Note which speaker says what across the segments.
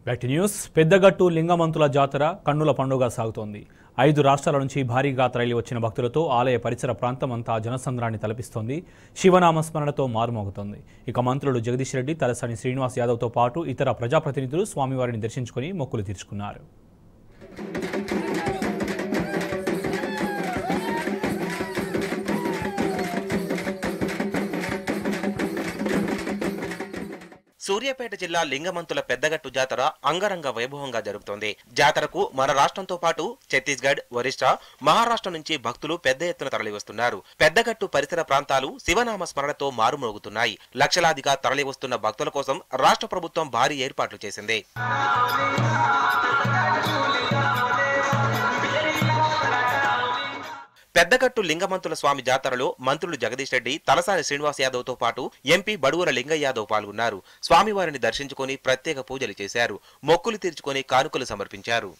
Speaker 1: back to news Peddagattu Lingamanthula జాతర కన్నుల పండుగ సాగుతోంది ఐదు రాష్ట్రాల నుంచి భారీగా తరలి వచ్చిన భక్తులతో ఆలయ పరిసర ప్రాంతం అంతా జనసంద్రాన్ని తలపిస్తోంది శివనామ స్మరణతో మారుమోగుతోంది ఇక మంత్రులు జగదీష్ రెడ్డి తలసాని శ్రీనివాస్ యాదవ్తో పాటు ఇతర ప్రజాప్రతినిధులు స్వామివారిని దర్శించుకుని మొక్కులు తీర్చుకున్నారు
Speaker 2: సూర్యాపేట జిల్లా లింగమంతుల పెద్దగట్టు జాతర అంగరంగ వైభవంగా జరుగుతోంది జాతరకు మన రాష్ట్రంతో పాటు ఛత్తీస్గఢ్ ఒరిస్సా మహారాష్ట్ర నుంచి భక్తులు పెద్ద ఎత్తున తరలివస్తున్నారు పెద్దగట్టు పరిసర ప్రాంతాలు శివనామ స్మరణతో మారుమోగుతున్నాయి లక్షలాదిగా తరలివస్తున్న భక్తుల కోసం రాష్ట్ర ప్రభుత్వం భారీ ఏర్పాట్లు చేసింది పెద్దగట్టు లింగమంతుల స్వామి జాతరలో మంత్రులు జగదీష్ రెడ్డి తలసాని శ్రీనివాస్ యాదవ్ తో పాటు ఎంపీ బడుగుల లింగయ్య యాదవ్ పాల్గొన్నారు స్వామివారిని దర్శించుకొని ప్రత్యేక పూజలు చేశారు మొక్కులు తీర్చుకొని కానుకలు సమర్పించారు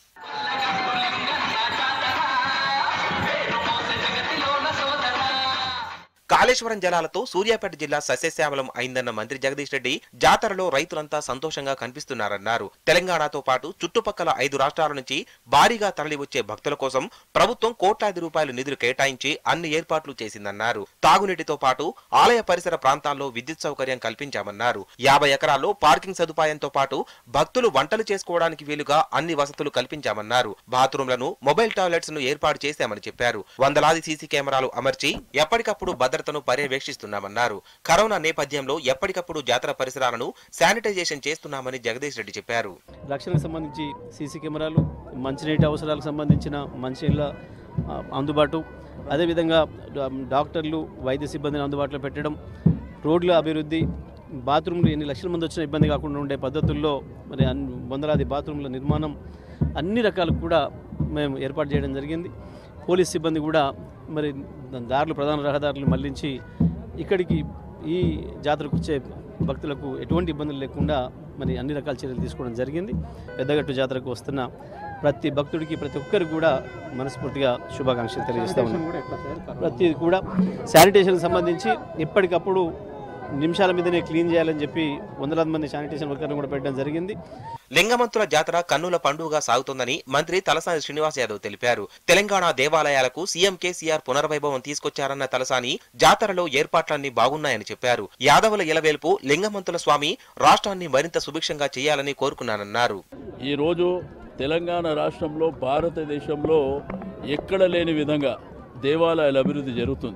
Speaker 2: కాళేశ్వరం జలాలతో సూర్యాపేట జిల్లా సస్యశ్యామలం అయిందన్న మంత్రి జగదీష్ రెడ్డి జాతరలో రైతులంతా సంతోషంగా కనిపిస్తున్నారన్నారు తెలంగాణతో పాటు చుట్టుపక్కల ఐదు రాష్ట్రాల నుంచి భారీగా తరలివచ్చే భక్తుల కోసం ప్రభుత్వం కోట్లాది రూపాయల నిధులు కేటాయించి అన్ని ఏర్పాట్లు చేసిందన్నారు తాగునీటితో పాటు ఆలయ పరిసర ప్రాంతాల్లో విద్యుత్ సౌకర్యం కల్పించామన్నారు యాభై ఎకరాల్లో పార్కింగ్ సదుపాయంతో పాటు భక్తులు వంటలు చేసుకోవడానికి వీలుగా అన్ని వసతులు కల్పించామన్నారు బాత్రూంలను మొబైల్ టాయిలెట్స్ ను ఏర్పాటు చేశామని చెప్పారు వందలాది సీసీ కెమెరాలు అమర్చి ఎప్పటికప్పుడు భద్రతను పర్యవేక్షిస్తున్నామన్నారు కరోనా నేపథ్యంలో ఎప్పటికప్పుడు జాతర పరిసరాలను శానిటైజేషన్ చేస్తున్నామని జగదీష్ రెడ్డి చెప్పారు
Speaker 3: రక్షణకు సంబంధించి సీసీ కెమెరాలు మంచినీటి అవసరాలకు సంబంధించిన మంచినీళ్ళ ఆ, అందుబాటు అదేవిధంగా డా- డాక్టర్లు వైద్య సిబ్బందిని అందుబాటులో పెట్టడం రోడ్ల అభివృద్ధి బాత్రూమ్లు ఎన్ని లక్షల మంది వచ్చినా ఇబ్బంది కాకుండా ఉండే పద్ధతుల్లో మరి అన్ని వందలాది బాత్రూమ్ల నిర్మాణం అన్ని రకాలకు కూడా మేము ఏర్పాటు చేయడం జరిగింది పోలీస్ సిబ్బంది కూడా మరి దారులు ప్రధాన రహదారులు మళ్లించి ఇక్కడికి ఈ జాతరకు వచ్చే భక్తులకు ఎటువంటి ఇబ్బందులు లేకుండా మరి అన్ని రకాల చర్యలు తీసుకోవడం జరిగింది పెద్దగట్టు జాతరకు వస్తున్న ప్రతి భక్తుడికి ప్రతి ఒక్కరికి కూడా మనస్ఫూర్తిగా శుభాకాంక్షలు తెలియజేస్తా ఉన్నాం ప్రతి కూడా శానిటేషన్ సంబంధించి ఎప్పటికప్పుడు నిమిషాల మీదనే క్లీన్ చేయాలని చెప్పి వందలాది మంది శానిటేషన్ వర్కర్లు కూడా పెట్టడం జరిగింది
Speaker 2: లింగమంతుల జాతర కన్నుల పండుగగా సాగుతోందని మంత్రి తలసాని శ్రీనివాస్ యాదవ్ తెలిపారు తెలంగాణ దేవాలయాలకు సీఎం కేసీఆర్ పునర్వైభవం తీసుకొచ్చారన్న తలసాని జాతరలో ఏర్పాట్లన్నీ బాగున్నాయని చెప్పారు యాదవుల ఇలవేల్పు లింగమంతుల స్వామి రాష్ట్రాన్ని మరింత సుభిక్షంగా చేయాలని కోరుకున్నానన్నారు
Speaker 4: ఈరోజు తెలంగాణ రాష్ట్రంలో భారతదేశంలో ఎక్కడ లేని విధంగా దేవాలయాల అభివృద్ధి జరుగుతుంది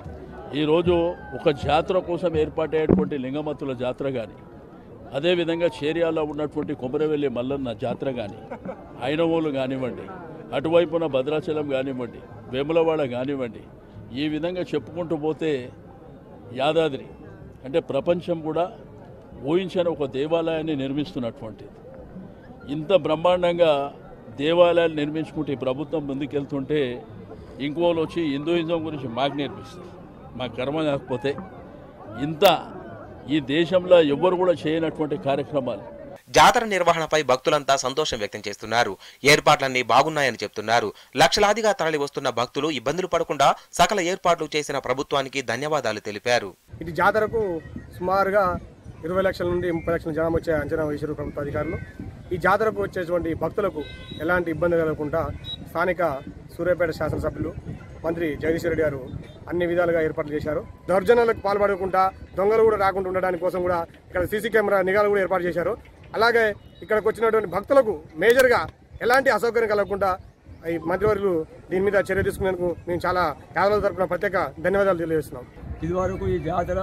Speaker 4: ఈరోజు ఒక జాతర కోసం ఏర్పాటయ్యేటువంటి లింగమత్తుల జాతర కానీ అదేవిధంగా చేరియాలో ఉన్నటువంటి కొమరవెల్లి మల్లన్న జాతర కానీ ఐనవోలు కానివ్వండి అటువైపున భద్రాచలం కానివ్వండి వేములవాడ కానివ్వండి ఈ విధంగా చెప్పుకుంటూ పోతే యాదాద్రి అంటే ప్రపంచం కూడా ఊహించని ఒక దేవాలయాన్ని నిర్మిస్తున్నటువంటిది ఇంత బ్రహ్మాండంగా దేవాలయాలు నిర్మించుకుంటే ఈ ప్రభుత్వం ముందుకెళ్తుంటే ఇంకోళ్ళు వచ్చి హిందూయిజం గురించి మాకు నేర్పిస్తారు మా కర్మ కాకపోతే ఇంత ఈ దేశంలో ఎవ్వరు కూడా చేయనటువంటి కార్యక్రమాలు
Speaker 2: జాతర నిర్వహణపై భక్తులంతా సంతోషం వ్యక్తం చేస్తున్నారు ఏర్పాట్లన్నీ బాగున్నాయని చెప్తున్నారు లక్షలాదిగా తరలి వస్తున్న భక్తులు ఇబ్బందులు పడకుండా సకల ఏర్పాట్లు చేసిన ప్రభుత్వానికి ధన్యవాదాలు తెలిపారు
Speaker 5: ఇటు జాతరకు సుమారుగా ఇరవై లక్షల నుండి ముప్పై లక్షల జనం వచ్చే అంచనా వేసారు ప్రభుత్వ అధికారులు ఈ జాతరకు వచ్చేటువంటి భక్తులకు ఎలాంటి ఇబ్బంది కలగకుండా స్థానిక సూర్యాపేట శాసనసభ్యులు మంత్రి జగదీశ్వర రెడ్డి గారు అన్ని విధాలుగా ఏర్పాట్లు చేశారు దౌర్జన్యాలకు పాల్పడకుండా దొంగలు కూడా రాకుండా ఉండడానికి కోసం కూడా ఇక్కడ సీసీ కెమెరా నిఘాలు కూడా ఏర్పాటు చేశారు అలాగే ఇక్కడికి వచ్చినటువంటి భక్తులకు మేజర్గా ఎలాంటి అసౌకర్యం కలగకుండా ఈ మంత్రివర్యులు దీని మీద చర్య తీసుకునేందుకు మేము చాలా యాదవుల తరపున ప్రత్యేక ధన్యవాదాలు తెలియజేస్తున్నాం
Speaker 6: ఇదివరకు ఈ జాతర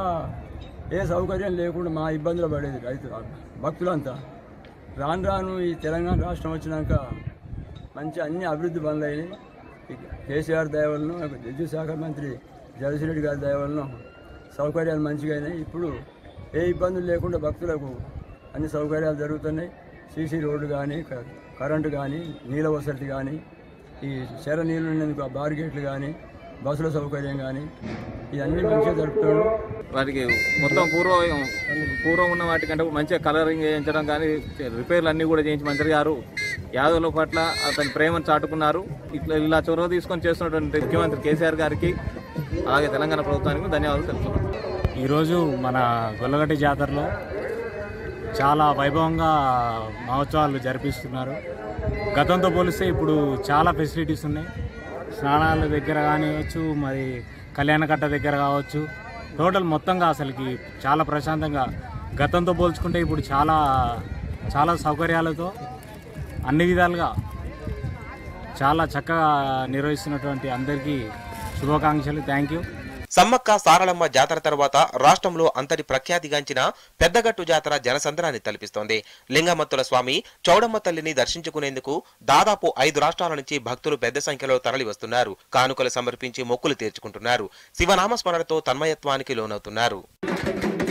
Speaker 6: ఏ సౌకర్యం లేకుండా మా ఇబ్బందులు పడేది రైతులు భక్తులంతా రాను రాను ఈ తెలంగాణ రాష్ట్రం వచ్చినాక మంచి అన్ని అభివృద్ధి పనులు అయినాయి ఈ కేసీఆర్ దయవలను విద్యుత్ శాఖ మంత్రి జగదీష్ రెడ్డి గారి దయవలను సౌకర్యాలు మంచిగా అయినాయి ఇప్పుడు ఏ ఇబ్బందులు లేకుండా భక్తులకు అన్ని సౌకర్యాలు జరుగుతున్నాయి సీసీ రోడ్డు కానీ క- కరెంటు కానీ నీళ్ళ వసతి కానీ ఈ చెర నీళ్ళు ఉండేందుకు ఆ బార్గేట్లు కానీ బస్సుల సౌకర్యం కానీ ఇవన్నీ మంచిగా జరుపుతున్నాడు
Speaker 7: వాటికి మొత్తం పూర్వం పూర్వం ఉన్న వాటికంటే మంచిగా కలరింగ్ చేయించడం కానీ రిపేర్లు అన్నీ కూడా చేయించి మంత్రి గారు యాదవుల పట్ల అతని ప్రేమను చాటుకున్నారు ఇట్లా ఇలా చొరవ తీసుకొని చేస్తున్నటువంటి ముఖ్యమంత్రి కేసీఆర్ గారికి అలాగే తెలంగాణ ప్రభుత్వానికి ధన్యవాదాలు తెలుపుతున్నాను
Speaker 8: ఈరోజు మన గొల్లగడ్డ జాతరలో చాలా వైభవంగా మహోత్సవాలు జరిపిస్తున్నారు గతంతో పోలిస్తే ఇప్పుడు చాలా ఫెసిలిటీస్ ఉన్నాయి స్నానాల దగ్గర కానివచ్చు మరి కళ్యాణకట్ట దగ్గర కావచ్చు టోటల్ మొత్తంగా అసలుకి చాలా ప్రశాంతంగా గతంతో పోల్చుకుంటే ఇప్పుడు చాలా చాలా సౌకర్యాలతో అన్ని విధాలుగా చాలా చక్కగా నిర్వహిస్తున్నటువంటి అందరికీ శుభాకాంక్షలు థ్యాంక్ యూ
Speaker 2: సమ్మక్క సారలమ్మ జాతర తర్వాత రాష్ట్రంలో అంతటి ప్రఖ్యాతిగాంచిన పెద్దగట్టు జాతర జనసంద్రాన్ని తలపిస్తోంది లింగమత్తుల స్వామి చౌడమ్మ తల్లిని దర్శించుకునేందుకు దాదాపు ఐదు రాష్ట్రాల నుంచి భక్తులు పెద్ద సంఖ్యలో తరలి వస్తున్నారు కానుకలు సమర్పించి మొక్కులు తీర్చుకుంటున్నారు శివనామస్మరణతో తన్మయత్వానికి లోనవుతున్నారు